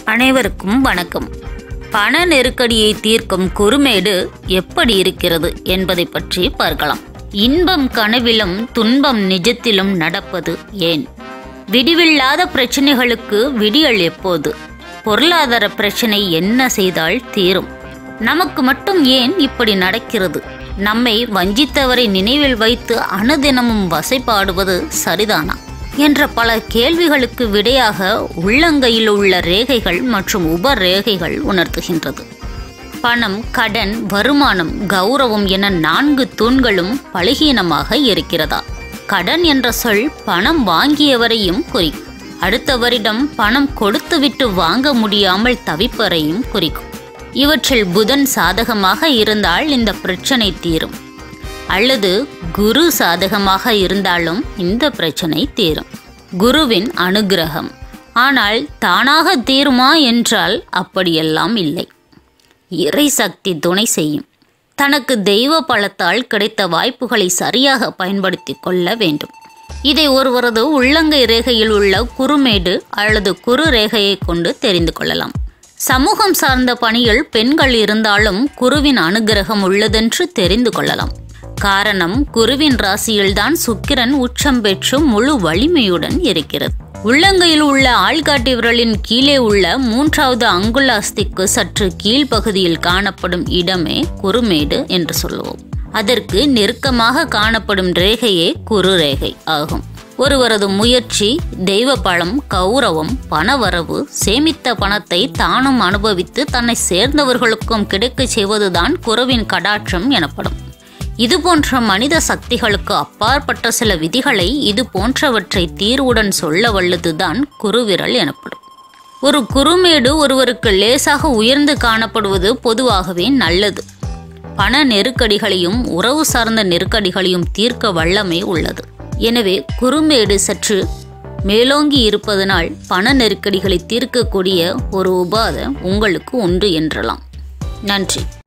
அனைவருக்கும் வணக்கம் பண நெருக்கடியை தீர்க்கும் குறுமேடு எப்படி இருக்கிறது என்பதை பற்றி பார்க்கலாம் இன்பம் கனவிலும் துன்பம் நிஜத்திலும் நடப்பது ஏன் விடிவில்லாத பிரச்சனைகளுக்கு விடியல் எப்போது பொருளாதார பிரச்சனை என்ன செய்தால் தீரும் நமக்கு மட்டும் ஏன் இப்படி நடக்கிறது நம்மை வஞ்சித்தவரை நினைவில் வைத்து அனுதினமும் வசைபாடுவது சரிதானா என்ற பல கேள்விகளுக்கு விடையாக உள்ளங்கையில் உள்ள ரேகைகள் மற்றும் உப ரேகைகள் உணர்த்துகின்றது பணம் கடன் வருமானம் கௌரவம் என நான்கு தூண்களும் பலகீனமாக இருக்கிறதா கடன் என்ற சொல் பணம் வாங்கியவரையும் குறிக்கும் அடுத்தவரிடம் பணம் கொடுத்துவிட்டு வாங்க முடியாமல் தவிப்பவரையும் குறிக்கும் இவற்றில் புதன் சாதகமாக இருந்தால் இந்த பிரச்சனை தீரும் அல்லது குரு சாதகமாக இருந்தாலும் இந்த பிரச்சனை தீரும் குருவின் அனுகிரகம் ஆனால் தானாக தீருமா என்றால் அப்படியெல்லாம் இல்லை இறை சக்தி துணை செய்யும் தனக்கு தெய்வ பலத்தால் கிடைத்த வாய்ப்புகளை சரியாக பயன்படுத்தி கொள்ள வேண்டும் இதை ஒருவரது உள்ளங்கை ரேகையில் உள்ள குறுமேடு அல்லது குறு ரேகையை கொண்டு தெரிந்து கொள்ளலாம் சமூகம் சார்ந்த பணியில் பெண்கள் இருந்தாலும் குருவின் அனுகிரகம் உள்ளதென்று தெரிந்து கொள்ளலாம் காரணம் குருவின் ராசியில்தான் சுக்கிரன் உச்சம் பெற்று முழு வலிமையுடன் இருக்கிறது உள்ளங்கையில் உள்ள ஆள்காட்டி விரலின் கீழே உள்ள மூன்றாவது அங்குல அஸ்திக்கு சற்று கீழ்ப்பகுதியில் காணப்படும் இடமே குறுமேடு என்று சொல்லுவோம் அதற்கு நெருக்கமாக காணப்படும் ரேகையே குறு ரேகை ஆகும் ஒருவரது முயற்சி தெய்வ பலம் கௌரவம் பணவரவு சேமித்த பணத்தை தானும் அனுபவித்து தன்னை சேர்ந்தவர்களுக்கும் கிடைக்கச் செய்வதுதான் குருவின் கடாட்சம் எனப்படும் இது போன்ற மனித சக்திகளுக்கு அப்பாற்பட்ட சில விதிகளை இது போன்றவற்றை தீர்வுடன் சொல்ல வல்லதுதான் குருவிரல் எனப்படும் ஒரு குறுமேடு ஒருவருக்கு லேசாக உயர்ந்து காணப்படுவது பொதுவாகவே நல்லது பண நெருக்கடிகளையும் உறவு சார்ந்த நெருக்கடிகளையும் தீர்க்க வல்லமை உள்ளது எனவே குறுமேடு சற்று மேலோங்கி இருப்பதனால் பண நெருக்கடிகளை தீர்க்கக்கூடிய ஒரு உபாதை உங்களுக்கு உண்டு என்றலாம் நன்றி